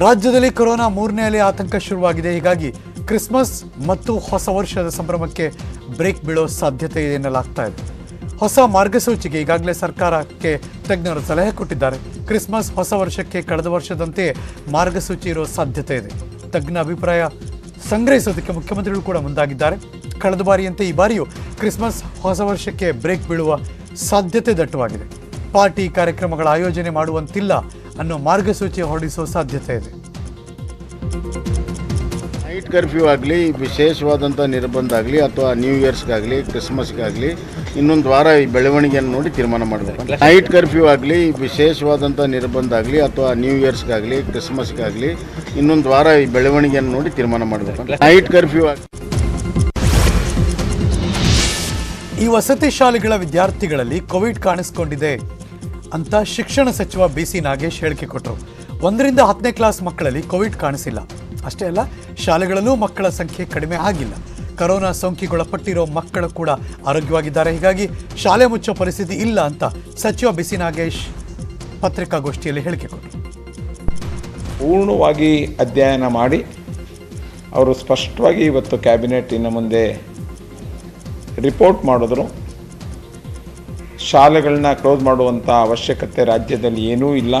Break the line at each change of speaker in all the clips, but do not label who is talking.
ರಾಜ್ಯದಲ್ಲಿ ಕೊರೋನಾ ಮೂರನೇ ಅಲೆ ಆತಂಕ ಶುರುವಾಗಿದೆ ಹೀಗಾಗಿ ಕ್ರಿಸ್ಮಸ್ ಮತ್ತು ಹೊಸ ವರ್ಷದ ಸಂಭ್ರಮಕ್ಕೆ ಬ್ರೇಕ್ ಬೀಳೋ ಸಾಧ್ಯತೆ ಇದೆ ಎನ್ನಲಾಗ್ತಾ ಇದೆ ಹೊಸ ಮಾರ್ಗಸೂಚಿಗೆ ಈಗಾಗಲೇ ಸರ್ಕಾರಕ್ಕೆ ತಜ್ಞರು ಸಲಹೆ ಕೊಟ್ಟಿದ್ದಾರೆ ಕ್ರಿಸ್ಮಸ್ ಹೊಸ ವರ್ಷಕ್ಕೆ ಕಳೆದ ವರ್ಷದಂತೆ ಮಾರ್ಗಸೂಚಿ ಇರೋ ಸಾಧ್ಯತೆ ಇದೆ ತಜ್ಞ ಅಭಿಪ್ರಾಯ ಸಂಗ್ರಹಿಸೋದಕ್ಕೆ ಮುಖ್ಯಮಂತ್ರಿಗಳು ಕೂಡ ಮುಂದಾಗಿದ್ದಾರೆ ಕಳೆದ ಬಾರಿಯಂತೆ ಈ ಬಾರಿಯೂ ಕ್ರಿಸ್ಮಸ್ ಹೊಸ ವರ್ಷಕ್ಕೆ ಬ್ರೇಕ್ ಬೀಳುವ ಸಾಧ್ಯತೆ ದಟ್ಟವಾಗಿದೆ ಪಾರ್ಟಿ ಕಾರ್ಯಕ್ರಮಗಳ ಆಯೋಜನೆ ಮಾಡುವಂತಿಲ್ಲ ಅನ್ನೋ ಮಾರ್ಗಸೂಚಿ ಹೊರಡಿಸುವ ಸಾಧ್ಯತೆ ಇದೆ
ನೈಟ್ ಕರ್ಫ್ಯೂ ಆಗಲಿ ವಿಶೇಷವಾದಂಥ ನಿರ್ಬಂಧ ಆಗಲಿ ಅಥವಾ ನ್ಯೂ ಇಯರ್ಸ್ಗಾಗಲಿ ಕ್ರಿಸ್ಮಸ್ಗಾಗಲಿ ಇನ್ನೊಂದು ವಾರ ಈ ಬೆಳವಣಿಗೆಯನ್ನು ನೋಡಿ ತೀರ್ಮಾನ ಮಾಡಬೇಕು ನೈಟ್ ಕರ್ಫ್ಯೂ ಆಗಲಿ ವಿಶೇಷವಾದಂಥ ನಿರ್ಬಂಧ ಆಗಲಿ ಅಥವಾ ನ್ಯೂ ಇಯರ್ಸ್ಗಾಗಲಿ ಕ್ರಿಸ್ಮಸ್ಗಾಗಲಿ ಇನ್ನೊಂದು ವಾರ ಈ ಬೆಳವಣಿಗೆಯನ್ನು ನೋಡಿ ತೀರ್ಮಾನ ಮಾಡಬೇಕು ನೈಟ್ ಕರ್ಫ್ಯೂ ಆಗಲಿ
ಈ ವಸತಿ ಶಾಲೆಗಳ ವಿದ್ಯಾರ್ಥಿಗಳಲ್ಲಿ ಕೋವಿಡ್ ಕಾಣಿಸಿಕೊಂಡಿದೆ ಅಂತ ಶಿಕ್ಷಣ ಸಚಿವ ಬಿ ಸಿ ನಾಗೇಶ್ ಹೇಳಿಕೆ ಕೊಟ್ಟರು ಒಂದರಿಂದ ಹತ್ತನೇ ಕ್ಲಾಸ್ ಮಕ್ಕಳಲ್ಲಿ ಕೋವಿಡ್ ಕಾಣಿಸಿಲ್ಲ ಅಷ್ಟೇ ಅಲ್ಲ ಶಾಲೆಗಳಲ್ಲೂ ಮಕ್ಕಳ ಸಂಖ್ಯೆ ಕಡಿಮೆ ಆಗಿಲ್ಲ ಕರೋನಾ ಸೋಂಕಿಗೊಳಪಟ್ಟಿರೋ ಮಕ್ಕಳು ಕೂಡ ಆರೋಗ್ಯವಾಗಿದ್ದಾರೆ ಹೀಗಾಗಿ ಶಾಲೆ ಮುಚ್ಚೋ ಪರಿಸ್ಥಿತಿ ಇಲ್ಲ ಅಂತ ಸಚಿವ ಬಿ ಸಿ ನಾಗೇಶ್ ಪತ್ರಿಕಾಗೋಷ್ಠಿಯಲ್ಲಿ ಹೇಳಿಕೆ ಕೊಟ್ಟರು
ಪೂರ್ಣವಾಗಿ ಅಧ್ಯಯನ ಮಾಡಿ ಅವರು ಸ್ಪಷ್ಟವಾಗಿ ಇವತ್ತು ಕ್ಯಾಬಿನೆಟ್ಟಿನ ಮುಂದೆ ರಿಪೋರ್ಟ್ ಮಾಡಿದ್ರು ಶಾಲೆಗಳನ್ನ ಕ್ಲೋಸ್ ಮಾಡುವಂಥ ಅವಶ್ಯಕತೆ ರಾಜ್ಯದಲ್ಲಿ ಏನೂ ಇಲ್ಲ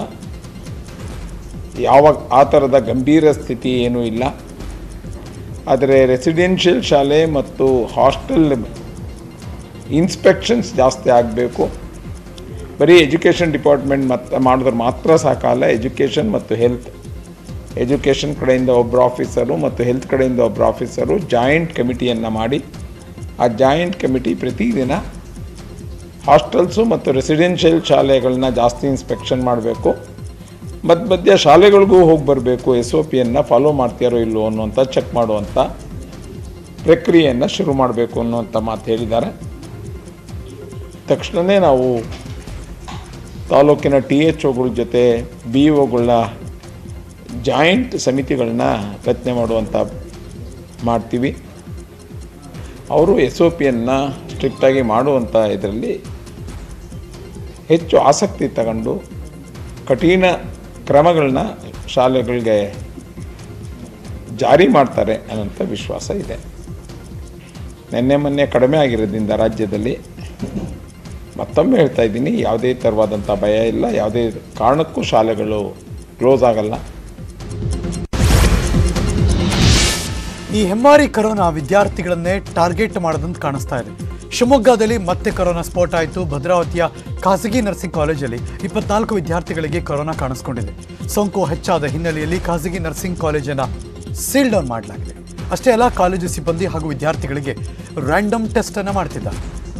ಯಾವ ಆ ಥರದ ಗಂಭೀರ ಸ್ಥಿತಿ ಏನೂ ಇಲ್ಲ ಆದರೆ ರೆಸಿಡೆನ್ಷಿಯಲ್ ಶಾಲೆ ಮತ್ತು ಹಾಸ್ಟೆಲ್ ಇನ್ಸ್ಪೆಕ್ಷನ್ಸ್ ಜಾಸ್ತಿ ಆಗಬೇಕು ಬರೀ ಎಜುಕೇಷನ್ ಡಿಪಾರ್ಟ್ಮೆಂಟ್ ಮತ್ತೆ ಮಾಡಿದ್ರೆ ಮಾತ್ರ ಸಾಕಲ್ಲ ಎಜುಕೇಷನ್ ಮತ್ತು ಹೆಲ್ತ್ ಎಜುಕೇಷನ್ ಕಡೆಯಿಂದ ಒಬ್ಬರು ಆಫೀಸರು ಮತ್ತು ಹೆಲ್ತ್ ಕಡೆಯಿಂದ ಒಬ್ಬರು ಆಫೀಸರು ಜಾಯಿಂಟ್ ಕಮಿಟಿಯನ್ನು ಮಾಡಿ ಆ ಜಾಯಿಂಟ್ ಕಮಿಟಿ ಪ್ರತಿದಿನ ಹಾಸ್ಟೆಲ್ಸು ಮತ್ತು ರೆಸಿಡೆನ್ಷಿಯಲ್ ಶಾಲೆಗಳನ್ನ ಜಾಸ್ತಿ ಇನ್ಸ್ಪೆಕ್ಷನ್ ಮಾಡಬೇಕು ಮಧ್ಯ ಮಧ್ಯ ಶಾಲೆಗಳಿಗೂ ಹೋಗಿ ಬರಬೇಕು ಎಸ್ ಒ ಪಿಯನ್ನು ಫಾಲೋ ಮಾಡ್ತೀಯಾರೋ ಇಲ್ಲವೋ ಅನ್ನುವಂಥ ಚೆಕ್ ಮಾಡುವಂಥ ಪ್ರಕ್ರಿಯೆಯನ್ನು ಶುರು ಮಾಡಬೇಕು ಅನ್ನುವಂಥ ಮಾತು ಹೇಳಿದ್ದಾರೆ ತಕ್ಷಣವೇ ನಾವು ತಾಲೂಕಿನ ಟಿ ಎಚ್ ಒಗಳ ಜೊತೆ ಬಿ ಒಗಳನ್ನ ಜಾಯಿಂಟ್ ಸಮಿತಿಗಳನ್ನ ರಚನೆ ಮಾಡುವಂಥ ಮಾಡ್ತೀವಿ ಅವರು ಎಸ್ ಒ ಪಿಯನ್ನು ಸ್ಟ್ರಿಕ್ಟಾಗಿ ಮಾಡುವಂಥ ಇದರಲ್ಲಿ ಹೆಚ್ಚು ಆಸಕ್ತಿ ತಗೊಂಡು ಕಠಿಣ ಕ್ರಮಗಳನ್ನ ಶಾಲೆಗಳಿಗೆ ಜಾರಿ ಮಾಡ್ತಾರೆ ಅನ್ನೋಂಥ ವಿಶ್ವಾಸ ಇದೆ ನಿನ್ನೆ ಮೊನ್ನೆ ಕಡಿಮೆ ಆಗಿರೋದ್ರಿಂದ ರಾಜ್ಯದಲ್ಲಿ ಮತ್ತೊಮ್ಮೆ ಹೇಳ್ತಾ ಇದ್ದೀನಿ ಯಾವುದೇ ಥರವಾದಂಥ ಭಯ ಇಲ್ಲ ಯಾವುದೇ ಕಾರಣಕ್ಕೂ ಶಾಲೆಗಳು ಕ್ಲೋಸ್ ಆಗಲ್ಲ
ಈ ಹೆಮ್ಮಾರಿ ಕರೋನಾ ವಿದ್ಯಾರ್ಥಿಗಳನ್ನೇ ಟಾರ್ಗೆಟ್ ಮಾಡದಂತ ಕಾಣಿಸ್ತಾ ಇದೆ ಶಿವಮೊಗ್ಗದಲ್ಲಿ ಮತ್ತೆ ಕರೋನಾ ಸ್ಫೋಟ ಆಯಿತು ಭದ್ರಾವತಿಯ ಖಾಸಗಿ ನರ್ಸಿಂಗ್ ಕಾಲೇಜಲ್ಲಿ ಇಪ್ಪತ್ನಾಲ್ಕು ವಿದ್ಯಾರ್ಥಿಗಳಿಗೆ ಕರೋನಾ ಕಾಣಿಸ್ಕೊಂಡಿದೆ ಸೋಂಕು ಹೆಚ್ಚಾದ ಹಿನ್ನೆಲೆಯಲ್ಲಿ ಖಾಸಗಿ ನರ್ಸಿಂಗ್ ಕಾಲೇಜನ್ನು ಸೀಲ್ ಡೌನ್ ಮಾಡಲಾಗಿದೆ ಅಷ್ಟೇ ಅಲ್ಲ ಕಾಲೇಜು ಸಿಬ್ಬಂದಿ ಹಾಗೂ ವಿದ್ಯಾರ್ಥಿಗಳಿಗೆ ರ್ಯಾಂಡಮ್ ಟೆಸ್ಟ್ ಅನ್ನು ಮಾಡ್ತಿದ್ದಾರೆ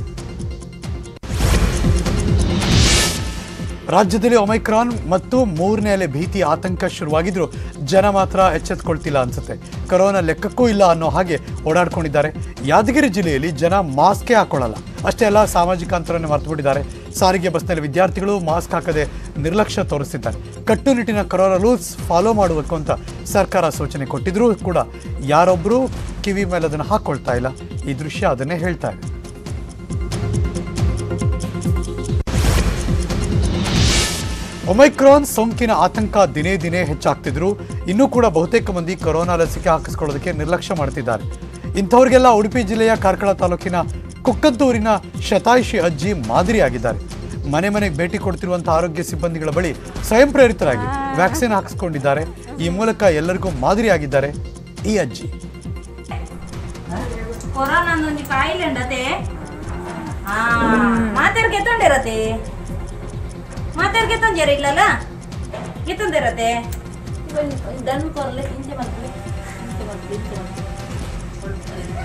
ರಾಜ್ಯದಲ್ಲಿ ಒಮೈಕ್ರಾನ್ ಮತ್ತು ಮೂರನೇ ಅಲೆ ಭೀತಿ ಆತಂಕ ಶುರುವಾಗಿದ್ರು ಜನ ಮಾತ್ರ ಎಚ್ಚೆತ್ಕೊಳ್ತಿಲ್ಲ ಅನ್ಸುತ್ತೆ ಕರೋನಾ ಲೆಕ್ಕಕ್ಕೂ ಇಲ್ಲ ಅನ್ನೋ ಹಾಗೆ ಓಡಾಡ್ಕೊಂಡಿದ್ದಾರೆ ಯಾದಗಿರಿ ಜಿಲ್ಲೆಯಲ್ಲಿ ಜನ ಮಾಸ್ಕೇ ಹಾಕೊಳ್ಳಲ್ಲ ಅಷ್ಟೇ ಅಲ್ಲ ಸಾಮಾಜಿಕ ಅಂತರವನ್ನು ಮರೆತುಬಿಟ್ಟಿದ್ದಾರೆ ಸಾರಿಗೆ ಬಸ್ನಲ್ಲಿ ವಿದ್ಯಾರ್ಥಿಗಳು ಮಾಸ್ಕ್ ಹಾಕದೆ ನಿರ್ಲಕ್ಷ್ಯ ತೋರಿಸ್ತಿದ್ದಾರೆ ಕಟ್ಟುನಿಟ್ಟಿನ ಕರೋನಾ ರೂಲ್ಸ್ ಫಾಲೋ ಮಾಡಬೇಕು ಅಂತ ಸರ್ಕಾರ ಸೂಚನೆ ಕೊಟ್ಟಿದ್ರೂ ಕೂಡ ಯಾರೊಬ್ಬರೂ ಕಿವಿ ಮೇಲೆ ಅದನ್ನು ಹಾಕೊಳ್ತಾ ಇಲ್ಲ ಈ ದೃಶ್ಯ ಅದನ್ನೇ ಹೇಳ್ತಾ ಇದೆ ಒಮೈಕ್ರಾನ್ ಸೋಂಕಿನ ಆತಂಕ ದಿನೇ ದಿನೇ ಹೆಚ್ಚಾಗ್ತಿದ್ರು ಇನ್ನೂ ಕೂಡ ಬಹುತೇಕ ಮಂದಿ ಕೊರೋನಾ ಲಸಿಕೆ ಹಾಕಿಸ್ಕೊಳ್ಳೋದಕ್ಕೆ ನಿರ್ಲಕ್ಷ್ಯ ಮಾಡ್ತಿದ್ದಾರೆ ಇಂಥವ್ರಿಗೆಲ್ಲ ಉಡುಪಿ ಜಿಲ್ಲೆಯ ಕಾರ್ಕಳ ತಾಲೂಕಿನ ಕುಕ್ಕತ್ತೂರಿನ ಶತಾಯುಷಿ ಅಜ್ಜಿ ಮಾದರಿಯಾಗಿದ್ದಾರೆ ಮನೆ ಮನೆಗೆ ಭೇಟಿ ಕೊಡ್ತಿರುವಂಥ ಆರೋಗ್ಯ ಸಿಬ್ಬಂದಿಗಳ ಬಳಿ ಸ್ವಯಂ ಪ್ರೇರಿತರಾಗಿ ವ್ಯಾಕ್ಸಿನ್ ಹಾಕಿಸ್ಕೊಂಡಿದ್ದಾರೆ ಈ ಮೂಲಕ ಎಲ್ಲರಿಗೂ ಮಾದರಿಯಾಗಿದ್ದಾರೆ ಈ ಅಜ್ಜಿ
ಕೊರೋನಾ ಒಂದೊಂದು ಕಾಯಿಲೆ ಉಂಡತೆ ಹಾ ಮಾತಾಡ್ಕೆ ತೊಂಡಿರತ್ತೆ ಮಾತಾಡ್ಕೆ ತೊಂಜರ ಇಲ್ಲಲ್ಲ ಗೆತ್ತೊಂದಿರತ್ತೆ ದಣ್ಣು ಕೊರಲೆ ಇಂಚೆ ಮಾಡ್ತೀವಿ ಇಂಚೆ ಮಾಡ್ತೀವಿ ಇಂಚೆ ಮಾಡ್ತೀವಿ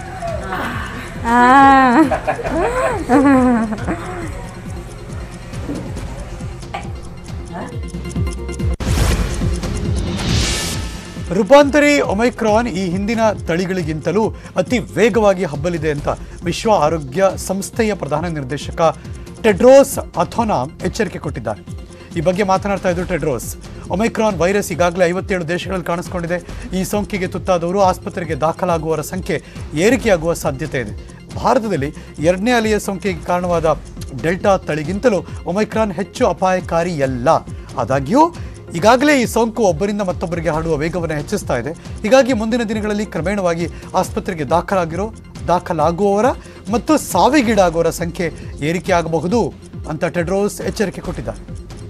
ರೂಪಾಂತರಿ ಒಮೈಕ್ರಾನ್ ಈ ಹಿಂದಿನ ತಳಿಗಳಿಗಿಂತಲೂ ಅತಿ ವೇಗವಾಗಿ ಹಬ್ಬಲಿದೆ ಅಂತ ವಿಶ್ವ ಆರೋಗ್ಯ ಸಂಸ್ಥೆಯ ಪ್ರಧಾನ ನಿರ್ದೇಶಕ ಟೆಡ್ರೋಸ್ ಅಥೋನಾಮ್ ಎಚ್ಚರಿಕೆ ಕೊಟ್ಟಿದ್ದಾರೆ ಈ ಬಗ್ಗೆ ಮಾತನಾಡ್ತಾ ಇದ್ರು ಟೆಡ್ರೋಸ್ ಒಮೈಕ್ರಾನ್ ವೈರಸ್ ಈಗಾಗಲೇ ಐವತ್ತೇಳು ದೇಶಗಳಲ್ಲಿ ಕಾಣಿಸ್ಕೊಂಡಿದೆ ಈ ಸೋಂಕಿಗೆ ತುತ್ತಾದವರು ಆಸ್ಪತ್ರೆಗೆ ದಾಖಲಾಗುವವರ ಸಂಖ್ಯೆ ಏರಿಕೆಯಾಗುವ ಸಾಧ್ಯತೆ ಇದೆ ಭಾರತದಲ್ಲಿ ಎರಡನೇ ಅಲೆಯ ಸೋಂಕಿಗೆ ಕಾರಣವಾದ ಡೆಲ್ಟಾ ತಳಿಗಿಂತಲೂ ಒಮೈಕ್ರಾನ್ ಹೆಚ್ಚು ಅಪಾಯಕಾರಿಯಲ್ಲ ಆದಾಗ್ಯೂ ಈಗಾಗಲೇ ಈ ಸೋಂಕು ಒಬ್ಬರಿಂದ ಮತ್ತೊಬ್ಬರಿಗೆ ಹರಡುವ ವೇಗವನ್ನು ಹೆಚ್ಚಿಸ್ತಾ ಇದೆ ಹೀಗಾಗಿ ಮುಂದಿನ ದಿನಗಳಲ್ಲಿ ಕ್ರಮೇಣವಾಗಿ ಆಸ್ಪತ್ರೆಗೆ ದಾಖಲಾಗಿರೋ ದಾಖಲಾಗುವವರ ಮತ್ತು ಸಾವಿಗೀಡಾಗುವವರ ಸಂಖ್ಯೆ ಏರಿಕೆಯಾಗಬಹುದು ಅಂತ ಟೆಡ್ರೋಸ್ ಎಚ್ಚರಿಕೆ ಕೊಟ್ಟಿದ್ದಾರೆ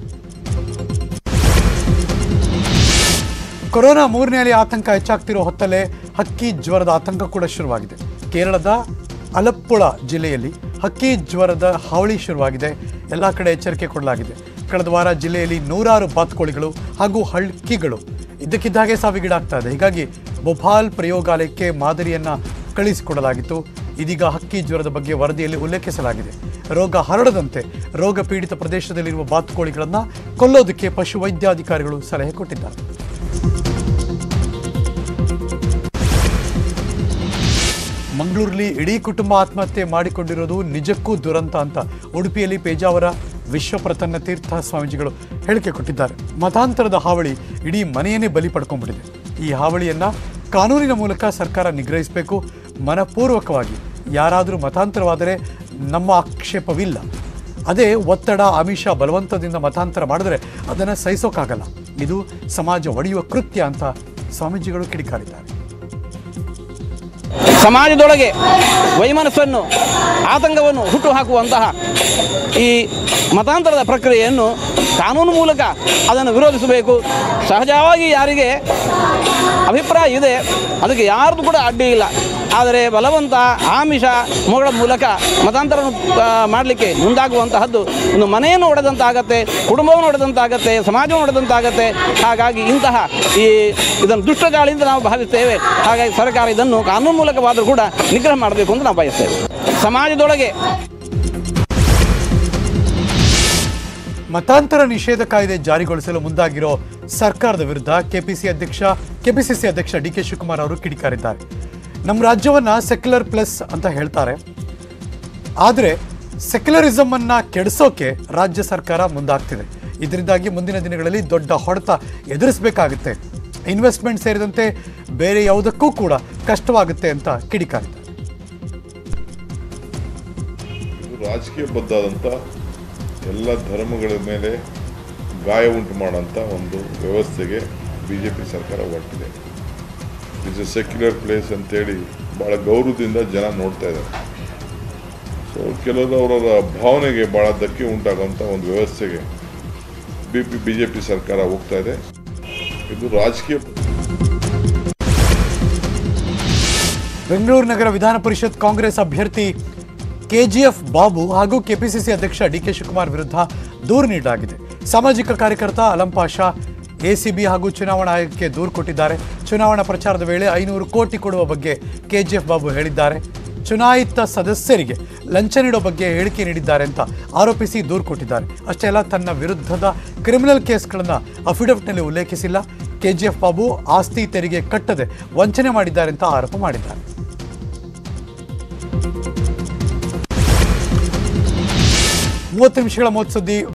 ಕೊರೋನಾ ಮೂರನೇ ಅಲೆ ಆತಂಕ ಹೆಚ್ಚಾಗ್ತಿರೋ ಹೊತ್ತಲ್ಲೇ ಹಕ್ಕಿ ಜ್ವರದ ಆತಂಕ ಕೂಡ ಶುರುವಾಗಿದೆ ಕೇರಳದ ಅಲಪ್ಪುಳ ಜಿಲ್ಲೆಯಲ್ಲಿ ಹಕ್ಕಿ ಜ್ವರದ ಹಾವಳಿ ಶುರುವಾಗಿದೆ ಎಲ್ಲ ಕಡೆ ಎಚ್ಚರಿಕೆ ಕೊಡಲಾಗಿದೆ ಕಳೆದ ವಾರ ಜಿಲ್ಲೆಯಲ್ಲಿ ನೂರಾರು ಬಾತುಕೋಳಿಗಳು ಹಾಗೂ ಹಳ್ಕಿಗಳು ಇದ್ದಕ್ಕಿದ್ದಾಗೆ ಸಾವಿಗೀಡಾಗ್ತಾ ಇದೆ ಹೀಗಾಗಿ ಭೋಪಾಲ್ ಪ್ರಯೋಗಾಲಯಕ್ಕೆ ಮಾದರಿಯನ್ನ ಕಳಿಸಿಕೊಡಲಾಗಿತ್ತು ಇದೀಗ ಹಕ್ಕಿ ಜ್ವರದ ಬಗ್ಗೆ ವರದಿಯಲ್ಲಿ ಉಲ್ಲೇಖಿಸಲಾಗಿದೆ ರೋಗ ಹರಡದಂತೆ ರೋಗ ಪೀಡಿತ ಪ್ರದೇಶದಲ್ಲಿರುವ ಬಾತುಕೋಳಿಗಳನ್ನು ಕೊಲ್ಲೋದಕ್ಕೆ ಪಶು ವೈದ್ಯಾಧಿಕಾರಿಗಳು ಸಲಹೆ ಕೊಟ್ಟಿದ್ದಾರೆ ಮಂಗಳೂರಲ್ಲಿ ಇಡೀ ಕುಟುಂಬ ಆತ್ಮಹತ್ಯೆ ಮಾಡಿಕೊಂಡಿರೋದು ನಿಜಕ್ಕೂ ದುರಂತ ಅಂತ ಉಡುಪಿಯಲ್ಲಿ ಪೇಜಾವರ ವಿಶ್ವಪ್ರಸನ್ನ ತೀರ್ಥ ಸ್ವಾಮೀಜಿಗಳು ಹೇಳಿಕೆ ಕೊಟ್ಟಿದ್ದಾರೆ ಮತಾಂತರದ ಹಾವಳಿ ಇಡೀ ಮನೆಯನ್ನೇ ಬಲಿ ಪಡ್ಕೊಂಡ್ಬಿಟ್ಟಿದೆ ಈ ಹಾವಳಿಯನ್ನ ಕಾನೂನಿನ ಮೂಲಕ ಸರ್ಕಾರ ನಿಗ್ರಹಿಸಬೇಕು ಮನಪೂರ್ವಕವಾಗಿ ಯಾರಾದರೂ ಮತಾಂತರವಾದರೆ ನಮ್ಮ ಆಕ್ಷೇಪವಿಲ್ಲ ಅದೇ ಒತ್ತಡ ಆಮಿಷ ಬಲವಂತದಿಂದ ಮತಾಂತರ ಮಾಡಿದ್ರೆ ಅದನ್ನು ಸಹಿಸೋಕ್ಕಾಗಲ್ಲ ಇದು ಸಮಾಜ ಒಡೆಯುವ ಕೃತ್ಯ ಅಂತ ಸ್ವಾಮೀಜಿಗಳು ಕಿಡಿಕಾರಿದ್ದಾರೆ
ಸಮಾಜದೊಳಗೆ ವೈಮನಸ್ಸನ್ನು ಆತಂಕವನ್ನು ಹುಟ್ಟುಹಾಕುವಂತಹ ಈ ಮತಾಂತರದ ಪ್ರಕ್ರಿಯೆಯನ್ನು ಕಾನೂನು ಮೂಲಕ ಅದನ್ನು ವಿರೋಧಿಸಬೇಕು ಸಹಜವಾಗಿ ಯಾರಿಗೆ ಅಭಿಪ್ರಾಯ ಇದೆ ಅದಕ್ಕೆ ಯಾರ್ದು ಕೂಡ ಅಡ್ಡಿ ಇಲ್ಲ ಆದರೆ ಬಲವಂತ ಆಮಿಷ ಮೊಗಳ ಮೂಲಕ ಮತಾಂತರವನ್ನು ಮಾಡಲಿಕ್ಕೆ ಮುಂದಾಗುವಂತಹದ್ದು ಒಂದು ಮನೆಯನ್ನು ಒಡೆದಂತಾಗತ್ತೆ ಕುಟುಂಬವನ್ನು ಒಡೆದಂತಾಗತ್ತೆ ಸಮಾಜವನ್ನು ಒಡೆದಂತಾಗತ್ತೆ ಹಾಗಾಗಿ ಇಂತಹ ಈ ಇದನ್ನು ದುಷ್ಟಗಾಳಿಯಿಂದ ನಾವು ಭಾವಿಸ್ತೇವೆ ಹಾಗಾಗಿ ಸರ್ಕಾರ ಇದನ್ನು ಕಾನೂನು ಮೂಲಕವಾದರೂ ಕೂಡ ನಿಗ್ರಹ ಮಾಡಬೇಕು ಅಂತ ನಾವು ಬಯಸ್ತೇವೆ ಸಮಾಜದೊಳಗೆ
ಮತಾಂತರ ನಿಷೇಧ ಕಾಯ್ದೆ ಜಾರಿಗೊಳಿಸಲು ಮುಂದಾಗಿರೋ ಸರ್ಕಾರದ ವಿರುದ್ಧ ಕೆಪಿಸಿ ಅಧ್ಯಕ್ಷ ಕೆಪಿಸಿಸಿ ಅಧ್ಯಕ್ಷ ಡಿ ಕೆ ಶಿವಕುಮಾರ್ ಅವರು ಕಿಡಿಕಾರಿದ್ದಾರೆ ನಮ್ಮ ರಾಜ್ಯವನ್ನ ಸೆಕ್ಯುಲರ್ ಪ್ಲಸ್ ಅಂತ ಹೇಳ್ತಾರೆ ಆದರೆ ಸೆಕ್ಯುಲರಿಸಮ್ ಅನ್ನ ಕೆಡಿಸೋಕೆ ರಾಜ್ಯ ಸರ್ಕಾರ ಮುಂದಾಗ್ತಿದೆ ಇದರಿಂದಾಗಿ ಮುಂದಿನ ದಿನಗಳಲ್ಲಿ ದೊಡ್ಡ ಹೊಡೆತ ಎದುರಿಸಬೇಕಾಗುತ್ತೆ ಇನ್ವೆಸ್ಟ್ಮೆಂಟ್ ಸೇರಿದಂತೆ ಬೇರೆ ಯಾವುದಕ್ಕೂ ಕೂಡ ಕಷ್ಟವಾಗುತ್ತೆ ಅಂತ ಕಿಡಿಕಾರಿದ್ದಾರೆ
ಇದು ರಾಜಕೀಯಬದ್ಧಾದಂಥ ಎಲ್ಲ ಧರ್ಮಗಳ ಮೇಲೆ ಗಾಯ ಉಂಟು ಮಾಡೋಂಥ ಒಂದು ವ್ಯವಸ್ಥೆಗೆ ಬಿ ಜೆ ಪಿ ಸರ್ಕಾರ ಹೊರಟಿದೆ ಇಟ್ಸ್ ಎ ಸೆಕ್ಯುಲರ್ ಪ್ಲೇಸ್ ಅಂತೇಳಿ ಭಾಳ ಗೌರವದಿಂದ ಜನ ನೋಡ್ತಾ ಇದ್ದಾರೆ ಸೊ ಕೆಲವರು ಅವರ ಭಾವನೆಗೆ ಭಾಳ ಧಕ್ಕೆ ಉಂಟಾಗುವಂಥ ಒಂದು ವ್ಯವಸ್ಥೆಗೆ B P B J P ಸರ್ಕಾರ ಹೋಗ್ತಾ ಇದೆ ಇದು ರಾಜಕೀಯ
ಬೆಂಗಳೂರು ನಗರ ವಿಧಾನ ಪರಿಷತ್ ಕಾಂಗ್ರೆಸ್ ಅಭ್ಯರ್ಥಿ ಕೆಜಿಎಫ್ ಬಾಬು ಹಾಗೂ ಕೆಪಿಸಿಸಿ ಅಧ್ಯಕ್ಷ ಡಿಕೆ ಶಿವಕುಮಾರ್ ವಿರುದ್ಧ ದೂರು ನೀಡಲಾಗಿದೆ ಸಾಮಾಜಿಕ ಕಾರ್ಯಕರ್ತ ಅಲಂ ಪಾಷಾ ಎಸಿಬಿ ಹಾಗೂ ಚುನಾವಣಾ ಆಯೋಗಕ್ಕೆ ದೂರು ಕೊಟ್ಟಿದ್ದಾರೆ ಚುನಾವಣಾ ಪ್ರಚಾರದ ವೇಳೆ ಐನೂರು ಕೋಟಿ ಕೊಡುವ ಬಗ್ಗೆ ಕೆಜಿಎಫ್ ಬಾಬು ಹೇಳಿದ್ದಾರೆ ಚುನಾಯಿತ ಸದಸ್ಯರಿಗೆ ಲಂಚ ನೀಡೋ ಬಗ್ಗೆ ಹೇಳಿಕೆ ನೀಡಿದ್ದಾರೆ ಅಂತ ಆರೋಪಿಸಿ ದೂರು ಕೊಟ್ಟಿದ್ದಾರೆ ಅಷ್ಟೇ ಅಲ್ಲ ತನ್ನ ವಿರುದ್ಧದ ಕ್ರಿಮಿನಲ್ ಕೇಸ್ಗಳನ್ನು ಅಫಿಡವಿಟ್ನಲ್ಲಿ ಉಲ್ಲೇಖಿಸಿಲ್ಲ ಕೆಜಿಎಫ್ ಬಾಬು ಆಸ್ತಿ ತೆರಿಗೆ ಕಟ್ಟದೆ ವಂಚನೆ ಮಾಡಿದ್ದಾರೆ ಅಂತ ಆರೋಪ ಮಾಡಿದ್ದಾರೆ ಮೂವತ್ತು ನಿಮಿಷಗಳ ಮೂವತ್ತು ಸುದ್ದಿ